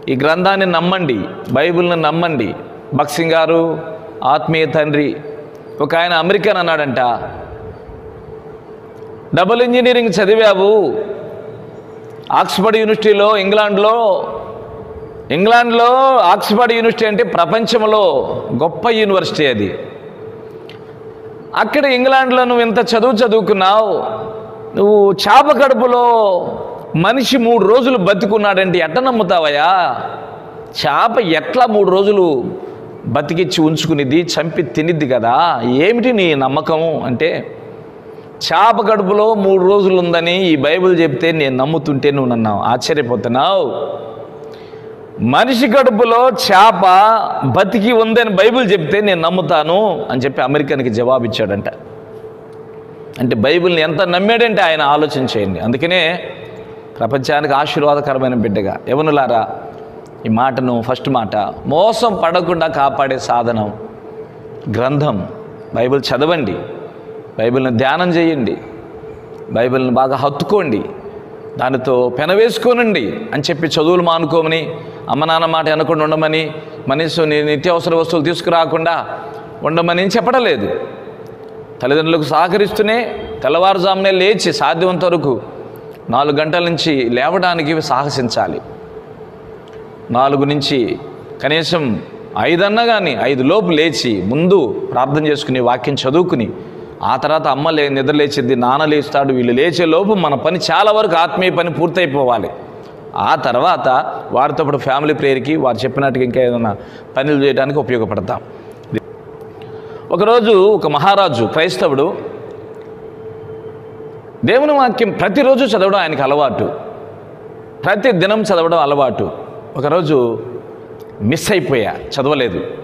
ఈ గ్రంథాన్ని నమ్మండి బైబిల్ని నమ్మండి బక్సింగ్ గారు ఆత్మీయ తండ్రి ఒక ఆయన అమెరికన్ అన్నాడంట డబుల్ ఇంజనీరింగ్ చదివావు ఆక్స్ఫర్డ్ యూనివర్సిటీలో ఇంగ్లాండ్లో ఇంగ్లాండ్లో ఆక్స్ఫర్డ్ యూనివర్సిటీ అంటే ప్రపంచంలో గొప్ప యూనివర్సిటీ అది అక్కడ ఇంగ్లాండ్లో నువ్వు ఇంత చదువు చదువుకున్నావు నువ్వు చేప కడుపులో మనిషి మూడు రోజులు బతికున్నాడంటే ఎట్ట నమ్ముతావయ్యా చేప ఎట్లా మూడు రోజులు బతికిచ్చి ఉంచుకునిది చంపి తినిద్ది కదా ఏమిటి నీ నమ్మకము అంటే చేప కడుపులో మూడు రోజులు ఉందని ఈ బైబిల్ చెప్తే నేను నమ్ముతుంటే నువ్వు నన్ను ఆశ్చర్యపోతున్నావు మనిషి కడుపులో చేప బతికి ఉందని బైబిల్ చెప్తే నేను నమ్ముతాను అని చెప్పి అమెరికన్కి జవాబు ఇచ్చాడంట అంటే బైబిల్ని ఎంత నమ్మాడంటే ఆయన ఆలోచన చేయండి అందుకనే ప్రపంచానికి ఆశీర్వాదకరమైన బిడ్డగా యవనులారా ఈ మాటను ఫస్ట్ మాట మోసం పడకుండా కాపాడే సాధనం గ్రంథం బైబిల్ చదవండి బైబిల్ని ధ్యానం చేయండి బైబిల్ని బాగా హత్తుకోండి దానితో పెనవేసుకోనండి అని చెప్పి చదువులు మానుకోమని అమ్మ నాన్న మాట అనకుండా ఉండమని మనిషి నిత్యావసర వస్తువులు తీసుకురాకుండా ఉండమని చెప్పడం లేదు తల్లిదండ్రులకు సహకరిస్తూనే తెల్లవారుజామునే లేచి సాధ్యమంత వరకు నాలుగు గంటల నుంచి లేవడానికి సాహసించాలి నాలుగు నుంచి కనీసం ఐదన్నా కానీ ఐదు లోపు లేచి ముందు ప్రార్థన చేసుకుని వాక్యం చదువుకుని ఆ తర్వాత అమ్మ లే నిద్ర లేచిద్ది నాన్న లేస్తాడు వీళ్ళు లేచే లోపు మన పని చాలా వరకు ఆత్మీయ పని పూర్తయిపోవాలి ఆ తర్వాత వారితో పాటు ఫ్యామిలీ ప్రేయర్కి వారు చెప్పినట్టుగా ఇంకా ఏదైనా పనులు చేయడానికి ఉపయోగపడతాం ఒకరోజు ఒక మహారాజు క్రైస్తవుడు దేవుని వాక్యం ప్రతిరోజు చదవడం ఆయనకు అలవాటు ప్రతి దినం చదవడం అలవాటు ఒకరోజు మిస్ అయిపోయా చదవలేదు